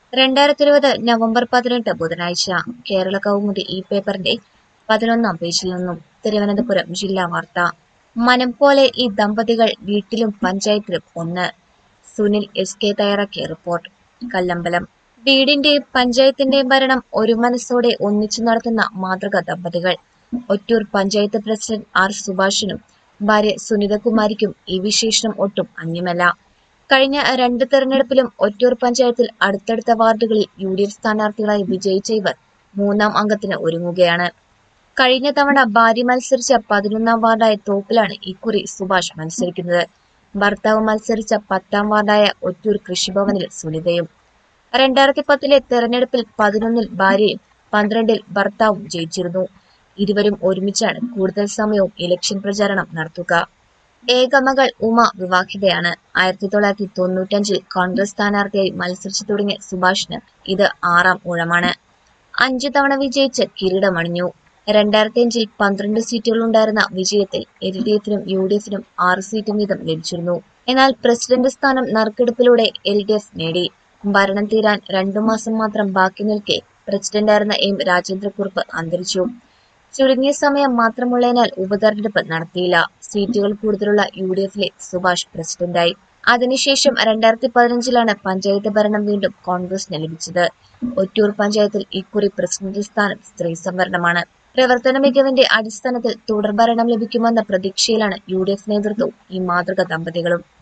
രണ്ടായിരത്തി ഇരുപത് നവംബർ പതിനെട്ട് ബുധനാഴ്ച കേരള കൗമുദി ഈ പേപ്പറിന്റെ പതിനൊന്നാം പേജിൽ നിന്നും തിരുവനന്തപുരം ജില്ലാ വാർത്ത മനം പോലെ ഈ ദമ്പതികൾ വീട്ടിലും പഞ്ചായത്തിലും ഒന്ന് സുനിൽ എസ് കെ തയ്യാറാക്കിയ റിപ്പോർട്ട് കല്ലമ്പലം വീടിന്റെയും പഞ്ചായത്തിന്റെയും ഭരണം ഒരു മനസ്സോടെ ഒന്നിച്ചു നടത്തുന്ന മാതൃക ദമ്പതികൾ ഒറ്റൂർ പഞ്ചായത്ത് പ്രസിഡന്റ് ആർ സുഭാഷിനും ഭാര്യ സുനിതകുമാരിക്കും ഈ വിശേഷണം ഒട്ടും അന്യമല്ല കഴിഞ്ഞ രണ്ട് തെരഞ്ഞെടുപ്പിലും ഒറ്റൂർ പഞ്ചായത്തിൽ അടുത്തടുത്ത വാർഡുകളിൽ യു ഡി എഫ് സ്ഥാനാർത്ഥികളായി വിജയിച്ച ഇവർ മൂന്നാം അംഗത്തിന് ഒരുങ്ങുകയാണ് കഴിഞ്ഞ തവണ ഭാര്യ മത്സരിച്ച പതിനൊന്നാം വാർഡായ തോപ്പിലാണ് ഇക്കുറി സുഭാഷ് മത്സരിക്കുന്നത് ഭർത്താവ് മത്സരിച്ച പത്താം വാർഡായ ഒറ്റൂർ കൃഷിഭവനിൽ സുനിതയും രണ്ടായിരത്തി പത്തിലെ തെരഞ്ഞെടുപ്പിൽ പതിനൊന്നിൽ ഭാര്യയും പന്ത്രണ്ടിൽ ഭർത്താവും ജയിച്ചിരുന്നു ഇരുവരും ഒരുമിച്ചാണ് കൂടുതൽ സമയവും ഇലക്ഷൻ പ്രചാരണം നടത്തുക ഏകമകൾ ഉമ വിവാഹിതയാണ് ആയിരത്തി തൊള്ളായിരത്തി തൊണ്ണൂറ്റഞ്ചിൽ കോൺഗ്രസ് സ്ഥാനാർത്ഥിയായി മത്സരിച്ചു തുടങ്ങിയ സുഭാഷിന് ഇത് ആറാം ഊഴമാണ് അഞ്ചു തവണ വിജയിച്ച് കിരീടമണിഞ്ഞു രണ്ടായിരത്തി അഞ്ചിൽ പന്ത്രണ്ട് സീറ്റുകളുണ്ടായിരുന്ന വിജയത്തിൽ എൽ ഡി എഫിനും യു ഡി എഫിനും ആറ് സീറ്റും വീതം ലഭിച്ചിരുന്നു എന്നാൽ പ്രസിഡന്റ് സ്ഥാനം നറുക്കെടുപ്പിലൂടെ എൽ ഡി എഫ് നേടി ഭരണം തീരാൻ രണ്ടു മാസം മാത്രം ബാക്കി നിൽക്കെ പ്രസിഡന്റായിരുന്ന എം രാജേന്ദ്രക്കുറുപ്പ് അന്തരിച്ചു ചുരുങ്ങിയ സമയം മാത്രമുള്ളതിനാൽ ഉപതെരഞ്ഞെടുപ്പ് നടത്തിയില്ല സീറ്റുകൾ കൂടുതലുള്ള യു ഡി എഫിലെ സുഭാഷ് പ്രസിഡന്റായി അതിനുശേഷം രണ്ടായിരത്തി പതിനഞ്ചിലാണ് പഞ്ചായത്ത് ഭരണം വീണ്ടും കോൺഗ്രസിന് ലഭിച്ചത് ഒറ്റൂർ പഞ്ചായത്തിൽ ഇക്കുറി പ്രസിഡന്റ് സ്ഥാനം സ്ത്രീ സംവരണമാണ് പ്രവർത്തന മികവിന്റെ അടിസ്ഥാനത്തിൽ തുടർഭരണം ലഭിക്കുമെന്ന പ്രതീക്ഷയിലാണ് യു ഡി എഫ് നേതൃത്വവും ഈ മാതൃക ദമ്പതികളും